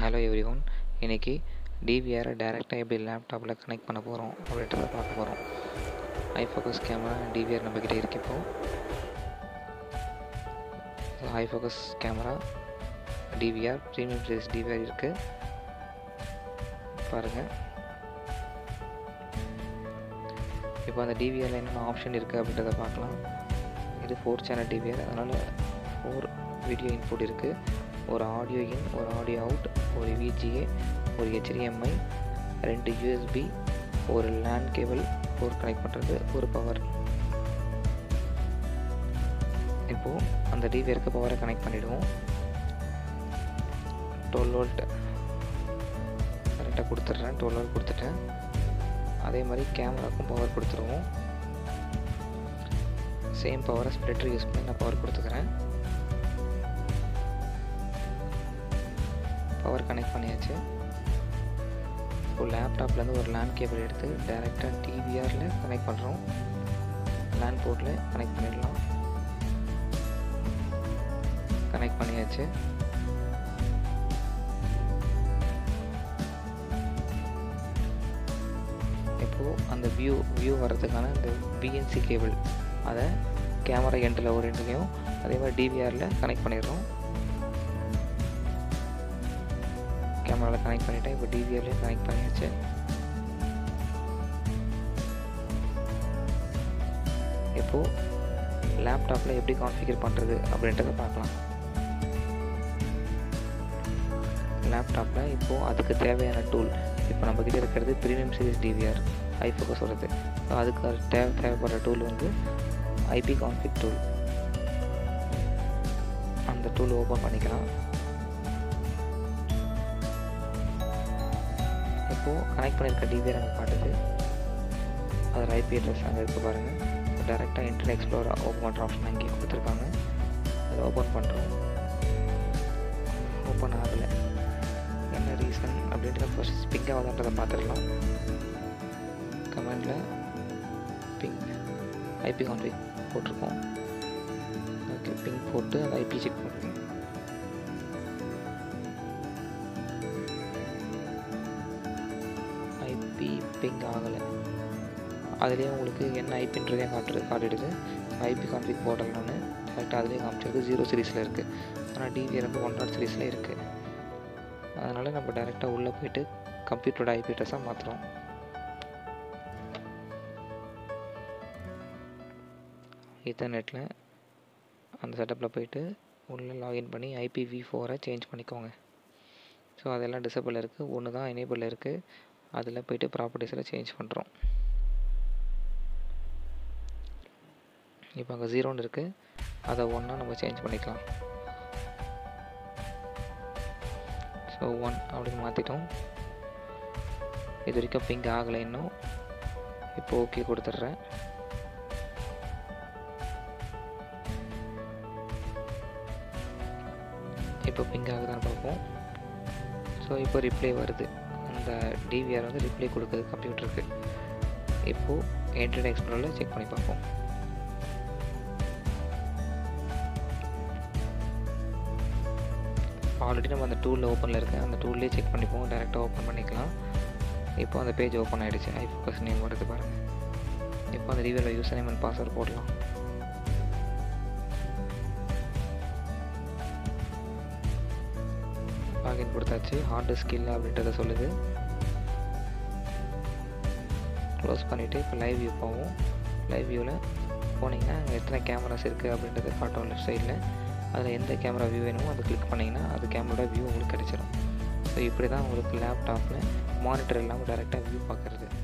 hello every one இன்றைக்கி டிவிஆரை டேரெக்டாக எப்படி லேப்டாப்பில் கனெக்ட் பண்ண போகிறோம் அப்படின்றத பார்க்க போகிறோம் ஐ ஃபோக்கஸ் கேமரா டிவிஆர் நம்மக்கிட்ட இருக்கு இப்போ iFocus camera DVR premium size DVR இருக்குது பாருங்கள் இப்போ அந்த டிவிஆரில் என்னென்ன ஆப்ஷன் இருக்குது அப்படின்றத பார்க்கலாம் இது ஃபோர் சேனல் டிவிஆர் அதனால் ஃபோர் வீடியோ இன்புட் இருக்குது ஒரு ஆடியோ இன் ஒரு ஆடியோ அவுட் ஒரு விஜிஏ ஒரு ஹெச்டிஎம்ஐ ரெண்டு யூஎஸ்பி ஒரு லேண்ட் கேபிள் ஒரு கனெக்ட் பண்ணுறது ஒரு பவர் இப்போது அந்த டிவிஆருக்கு பவரை கனெக்ட் பண்ணிவிடுவோம் டுவெல் வோல்ட் கரெக்டாக கொடுத்துட்றேன் டுவெல் வோல்ட் கொடுத்துட்டேன் அதே மாதிரி கேமராக்கும் பவர் கொடுத்துருவோம் சேம் பவரை ஸ்ப்ளிட்டர் யூஸ் பண்ணி நான் பவர் கொடுத்துக்கிறேன் பவர் கனெக்ட் பண்ணியாச்சு இப்போ லேப்டாப்லேருந்து ஒரு லேண்ட் கேபிள் எடுத்து டேரெக்டாக டிவிஆரில் கனெக்ட் பண்ணுறோம் லேண்ட் போர்ட்டில் கனெக்ட் பண்ணிடலாம் கனெக்ட் பண்ணியாச்சு இப்போது அந்த வியூ வியூ வர்றதுக்கான இந்த பிஎன்சி கேபிள் அதை கேமரா எண்டில் ஒரு எண்ட்லேயும் அதே மாதிரி டிவிஆரில் கனெக்ட் பண்ணிடுறோம் கேமராவில் கனெக்ட் பண்ணிவிட்டேன் இப்போ டிவிஆர்லேயும் கனெக்ட் பண்ணியாச்சு இப்போது லேப்டாப்பில் எப்படி கான்ஃபிகர் பண்ணுறது அப்படின்றத பார்க்கலாம் லேப்டாப்பில் இப்போது அதுக்கு தேவையான டூல் இப்போ நம்மக்கிட்ட இருக்கிறது premium series DVR iFocus வருது ஸோ அதுக்கு தேவை தேவைப்படுற டூல் வந்து ஐபி கான்ஃபிக் டூல் அந்த டூல் ஓப்பன் பண்ணிக்கலாம் இப்போது கனெக்ட் பண்ணியிருக்க டிவிஆர் அங்கே காட்டுது அதில் ஐபி அட்ரஸ் அங்கே இருக்குது பாருங்கள் டேரெக்டாக இன்டர்நெட் எக்ஸ்ப்ளோர் ஓப்பன் பண்ணுற ஆப்ஷன் அங்கேயே கொடுத்துருக்காங்க அதை ஓப்பன் பண்ணுறோம் ஓப்பன் ஆகலை என்ன ரீசன் அப்படின்றத ஃபர்ஸ்ட் பிங்க் ஆகுதுன்றதை பார்த்துடலாம் கமெண்டில் பிங்க் ஐபி கான்ஃபிக் போட்டிருக்கோம் ஓகே பிங்க் போட்டு அந்த ஐபி செக் பண்ணுறோம் ஐபி பிங் ஆகலை அதுலேயே உங்களுக்கு என்ன ஐபின்றதே காட்டு காட்டிடுது ஐபி கான்ஃபிக் போடல் நான் டேரெக்டாக அதுலேயே காமிச்சிருக்கு ஜீரோ சீரீஸில் இருக்குது ஆனால் டிவிஆர் வந்து ஒன் நாட் சீரீஸில் இருக்குது அதனால் நம்ம டேரெக்டாக உள்ளே போயிட்டு கம்ப்யூட்டரோட ஐபி அட்ரஸாக மாற்றுறோம் ஈத்தர்நெட்டில் அந்த செட்டப்பில் போயிட்டு உள்ளே லாகின் பண்ணி ஐபிவி ஃபோரை சேஞ்ச் பண்ணிக்கோங்க ஸோ அதெல்லாம் டிசபிள் இருக்குது ஒன்று தான் எனேபிள் இருக்குது அதில் போய்ட்டு ப்ராப்பர்ட்டிஸில் சேஞ்ச் பண்ணுறோம் இப்போ அங்கே ஜீரோன்னு இருக்குது அதை ஒன்றா நம்ம சேஞ்ச் பண்ணிக்கலாம் ஸோ ஒன் அப்படின்னு மாற்றிட்டோம் இது வரைக்கும் பிங்க் ஆகலை இன்னும் இப்போ ஓகே கொடுத்துட்றேன் இப்போ பிங்க் ஆகுதான்னு பார்ப்போம் ஸோ இப்போ ரிப்ளை வருது அந்த டிவிஆர் வந்து ரிப்ளை கொடுக்குது கம்ப்யூட்டருக்கு இப்போது இன்டர்நெட் எக்ஸ்ப்ளோரில் செக் பண்ணி பார்ப்போம் ஆல்ரெடி நம்ம அந்த டூலில் ஓப்பனில் இருக்குது அந்த டூல்லே செக் பண்ணிப்போம் டேரெக்டாக ஓப்பன் பண்ணிக்கலாம் இப்போ அந்த பேஜ் ஓப்பன் ஆகிடுச்சு ஐ ஃபோக்கஸ் நேம் வருது பாருங்கள் இப்போ அந்த டிவியில் யூசர் நேம் அண்ட் பாஸ்வேர்ட் போடலாம் லாகின் கொடுத்தாச்சு ஹார்ட் டிஸ்க் இல்லை அப்படின்றத சொல்லுது க்ளோஸ் பண்ணிவிட்டு இப்போ லைவ் வியூ போவோம் லைவ் வியூவில் போனீங்கன்னா அங்கே எத்தனை கேமராஸ் இருக்குது அப்படின்றத காட்டும் லெஃப்ட் சைடில் அதில் எந்த கேமரா வியூ வேணுமோ அதை கிளிக் பண்ணிங்கன்னா அது கேமரோட வியூ உங்களுக்கு கிடச்சிரும் ஸோ இப்படி தான் உங்களுக்கு லேப்டாப்பில் மானிட்டர் இல்லாமல் டேரெக்டாக வியூ பார்க்குறது